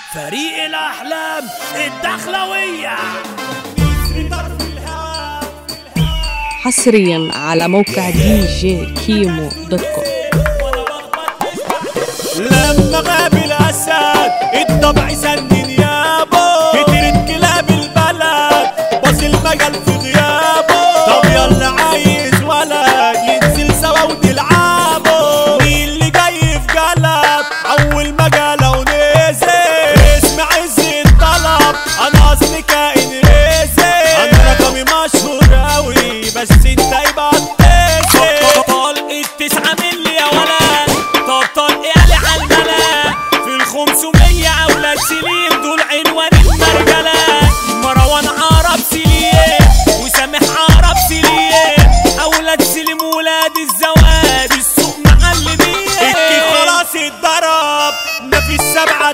فريق الأحلام الدخلوية حصريا على موقع دي جي كيمو دوت كوم لما غاب الاسد الطبع سنن يابو كترت كلاب البلد باص المجال في غيابه طب يلا عايز ولد ينزل سوا ونلعبه مين اللي جاي في جلب اول مجالة ونزل اسم عز الطلب انا اصلي كائن رزق انا رقمي مشهور اوي بس انت يبقى تنزل طلق التسعة ملي يا ولد طب طلق يالي على الملا في الخمسمية أولاد سليم دول عنوان المرجلة مروان عرب سليم وسامح عرب سليم أولاد سليم ولاد الزواد السوق معلمين الكيك خلاص اتضرب مفيش سبعة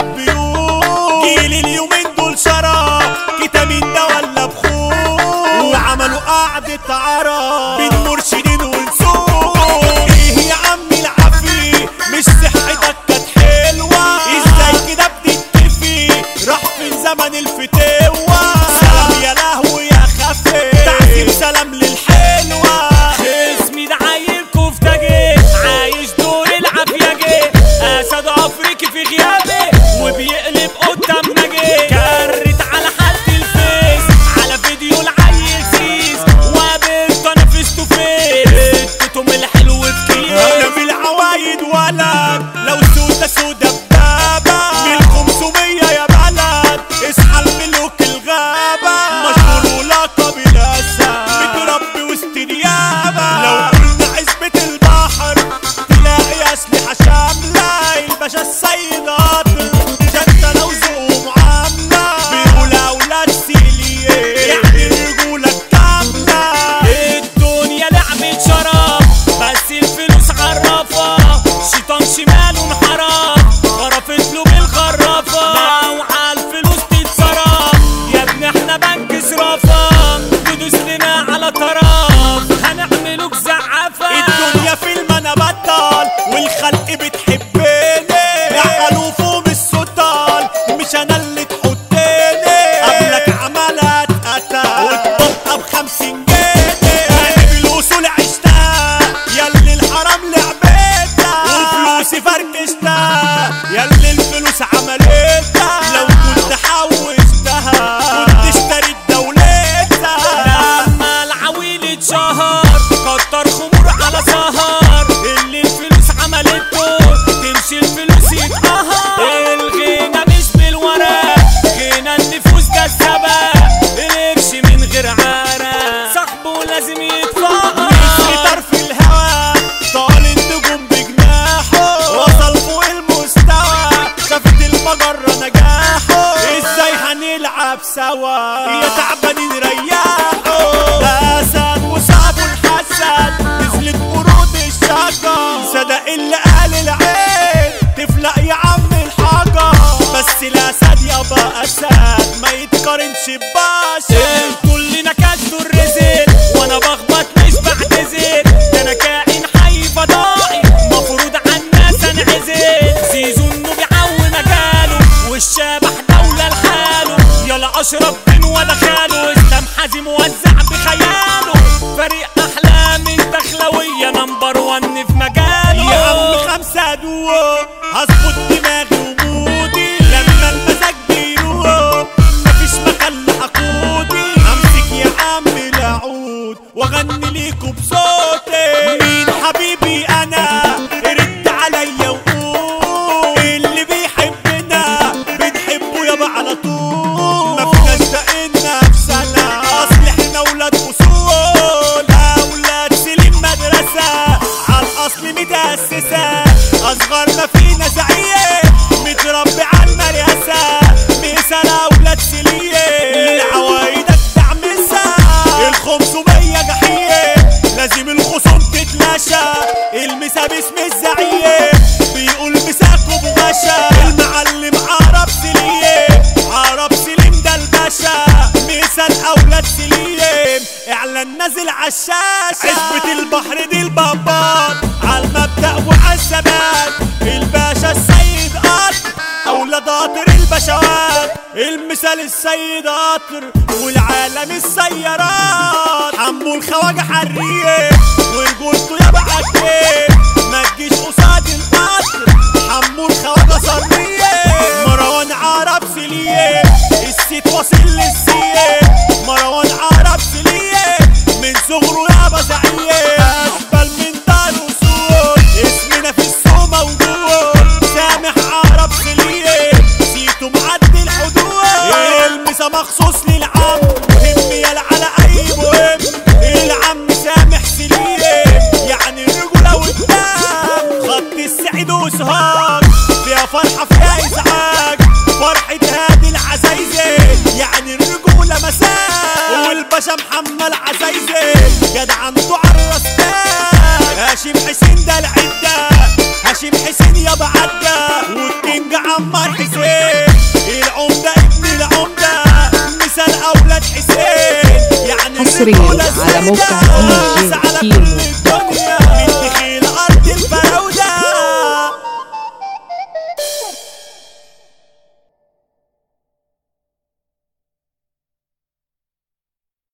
بيوت جيل اليومين دول شراب كتامين ده ولا بخور وعملوا قعدة عرب بين مرشدين ونسوق ايه يا عم العفي مش صحتك كانت حلوة ازاي كده بتتفي راح فين زمن الفتوة سلام يا لهوي يا خفي تعزيم سلام للحلوة اسمي ده عيل كفتاجي عايش دور العافية اسد افريقي في غيابي وبيقلب قدام نجي كرت على حد الفيس على فيديو العيل سيس وقابلت انا فيس تو فيس اديتهم الحلو في كيس انا في العوايد ولد لو سودا سودا بدابة من 500 يا بلد اصحى الملوك الغابة مشهور ولقب الاسد متربي وسط نيابة لو قلنا عزبة البحر تلاقي اسلحة شاملة الباشا السيد قاطر جنة وذوق معاملة بيقول اولاد سيلية يعني الرجولة الكاملة الدنيا لعبة شراب بس الفلوس عرفة شيطان شمال انحرف غرفت له بالخرافة وعلى الفلوس تتصرف يا ابني احنا بنك صرافة تدوس لنا على طرف هنعملوك زعافة الدنيا فيلم انا بطل والخلق بتحبني يعقلوا فوق السلطان مش انا اللي تحطني قبلك عملت قتل والطبقة بخمسين جنيه انا بالاصول عشتها ياللي الحرام لعبتها وفلوسي فركشتها ياللي الفلوس عملتها لو كنت حوشتها كنت اشتريت دولتها لما العويل اتشهر كتر خمور على سهر اللي الفلوس عملته تمشي الفلوس يتقهر الغنى مش بالورق غنى النفوس ده السبب القرش من غير عرق صاحبه لازم يدفع مثل طرف الهوا طال النجوم بجناحه وصل فوق المستوى شافت المجرة نجاحه ازاي هنلعب سوا يا تعبانين ريحوا ده اسد وصعب الحسد نزلت قرود الشجر صدق اللي قال العين تفلق يا عم الحجر بس الاسد يابا اسد ما يتقارنش ببشر كلنا كشف الرزق وانا بخبط مش بعتذر ده انا كائن حي فضائي مفروض على الناس انعزل زيزو انه بيعوي مجاله والشبح دولة لحاله يلا اشرب بين ولا خاله اسلام حازم موزع بخياله فريق احلام الدخلوية نمبر ون في مجاله يا عم خمسة دوو هظبط دماغي ومودي لما المزاج بيروح مفيش مكان لحقودي امسك يا عم العود واغني ليكوا بصوتي مين حبيبي انا رد عليا وقول اللي بيحبنا بنحبه يابا على طول ما فيناش دقنا في سنة اصل احنا ولاد اصول اولاد سليم مدرسة على الاصل متأسسة اصغر ما فينا زعيم متربي على المريسة مثال اولاد سليم العوايدك تعمسها الخمسمية جحيم لازم الخصوم تتلاشى المسا باسم الزعيم بيقول مساكوا بغشا المعلم عرب سليم عرب سليم ده الباشا مثال اولاد سليم اعلان نازل عالشاشة عزبة البحر دي البابات عالمبدأ وعالثبات الباشا السيد قط اولاد قطر البشوات المثال السيد قطر والعالم السيارات حمو الخواجة حرية ورجولته يا بعتين ما تجيش قصاد القطر حمو الخواجة صرية مروان عرب سلية السيت واصل للسية مروان عرب سلية من صغره يابا زعية أقبل من دار وسود اسمنا في السوق موجود سامح عرب سلية سيتو معدي الحدود المسا مخصوص للعم مهم يلا على أي مهم العم سامح سلية يعني رجولة قدام خط السعيد وسهاج فيها فرحة فيها إزعاج فرحة هادي العزايزة يعني الرجولة مساء والباشا محمد عزايزة جدع عنده عالرستان هاشم حسين ده العدة هاشم حسين يابا عدة والكينج عمار حسين العمدة ابن العمدة مثال أولاد حسين يعني حصرياً الرجولة على موقع السيدة. DJ على كيمو كل الدنيا